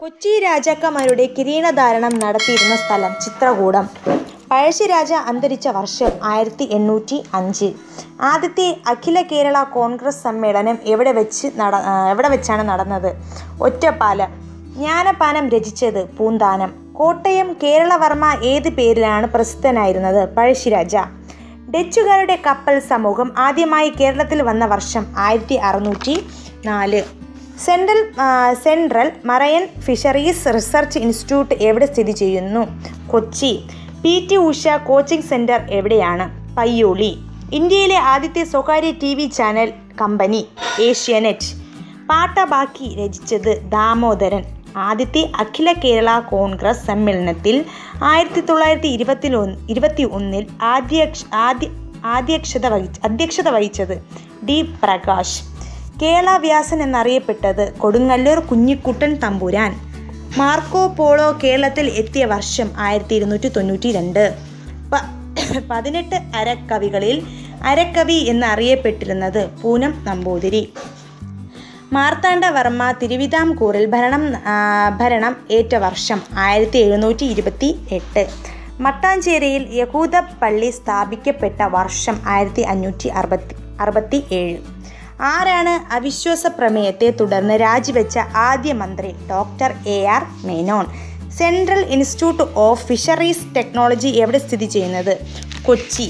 കൊച്ചി രാജാക്കന്മാരുടെ കിരീടധാരണം നടത്തിയിരുന്ന സ്ഥലം ചിത്രകൂടം പഴശ്ശിരാജ അന്തരിച്ച വർഷം ആയിരത്തി എണ്ണൂറ്റി അഞ്ച് ആദ്യത്തെ അഖില കേരള കോൺഗ്രസ് സമ്മേളനം എവിടെ വെച്ച് നട ആ, എവിടെ വെച്ചാണ് നടന്നത് ഒറ്റപ്പാലം ജ്ഞാനപാനം രചിച്ചത് പൂന്താനം കോട്ടയം കേരളവർമ്മ ഏത് പേരിലാണ് പ്രസിദ്ധനായിരുന്നത് പഴശ്ശിരാജ ഡച്ചുകാരുടെ കപ്പൽ സമൂഹം ആദ്യമായി കേരളത്തിൽ വന്ന വർഷം ആയിരത്തി അറുന്നൂറ്റി നാല് സെൻട്രൽ ആ, central marine fisheries research institute എവിടെ സ്ഥിതി ചെയ്യുന്നു Kochi P T Usha coaching centre എവിടെയാണ് പയ്യോളി ഇന്ത്യയിലെ ആദ്യത്തെ സ്വകാര്യ T V channel company Asianet Pattabakki രചിച്ചത് ദാമോദരൻ ആദ്യത്തെ അഖില കേരള കോൺഗ്രസ് സമ്മേളനത്തിൽ ആയിരത്തി തൊള്ളായിരത്തി ഇരുപത്തി ഒന്ന് ഇരുപത്തി ഒന്നിൽ ആദ്യക്ഷ ആദ്യ ആദ്യക്ഷത വഹിച്ച അധ്യക്ഷത വഹിച്ചത് ഡി പ്രകാശ് കേരള വ്യാസൻ എന്നറിയപ്പെട്ടത് കൊടുങ്ങല്ലൂർ കുഞ്ഞിക്കുട്ടൻ തമ്പുരാൻ മാർക്കോ പോളോ കേരളത്തിൽ എത്തിയ വർഷം ആയിരത്തി ഇരുന്നൂറ്റി തൊണ്ണൂറ്റി രണ്ട് പ- പതിനെട്ട് അരക്കവികളിൽ അരക്കവി എന്നറിയപ്പെട്ടിരുന്നത് പൂനം നമ്പൂതിരി മാർത്താണ്ഡവർമ്മ തിരുവിതാംകൂറിൽ ഭരണം ആ, ഭരണം ഏറ്റ വർഷം ആയിരത്തി എഴുന്നൂറ്റി ഇരുപത്തി എട്ട് മട്ടാഞ്ചേരിയിൽ യഹൂദ പള്ളി സ്ഥാപിക്കപ്പെട്ട വർഷം ആയിരത്തി അഞ്ഞൂറ്റി അറുപത്തി അറുപത്തി ഏഴ് ആരാണ് അവിശ്വാസ പ്രമേയത്തെ തുടർന്ന് രാജിവെച്ച ആദ്യ മന്ത്രി doctor A R Menon central institute of fisheries technology എവിടെ സ്ഥിതി ചെയ്യുന്നത് കൊച്ചി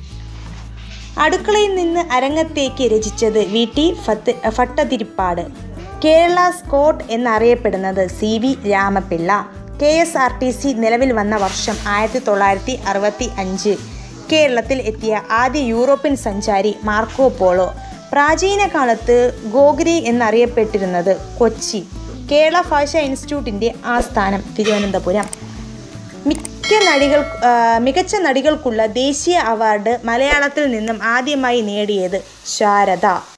അടുക്കളയിൽ നിന്ന് അരങ്ങത്തേക്ക് രചിച്ചത് വി ടി ഫത്ത് ഭട്ടതിരിപ്പാട് കേരള സ്കോട്ട് എന്നറിയപ്പെടുന്നത് C V Ramapillai K S R T C നിലവിൽ വന്ന വർഷം ആയിരത്തി തൊള്ളായിരത്തി അറുപത്തി അഞ്ച് കേരളത്തിൽ എത്തിയ ആദ്യ യൂറോപ്യൻ സഞ്ചാരി മാർക്കോ പോളോ പ്രാചീന കാലത്ത് ഗോഗ്രി എന്നറിയപ്പെട്ടിരുന്നത് കൊച്ചി കേരള ഭാഷാ ഇൻസ്റ്റിറ്റ്യൂട്ടിൻ്റെ ആസ്ഥാനം തിരുവനന്തപുരം മിക്ക നടികൾ ആ, മികച്ച നടികൾക്കുള്ള ദേശീയ അവാർഡ് മലയാളത്തിൽ നിന്നും ആദ്യമായി നേടിയത് ശാരദ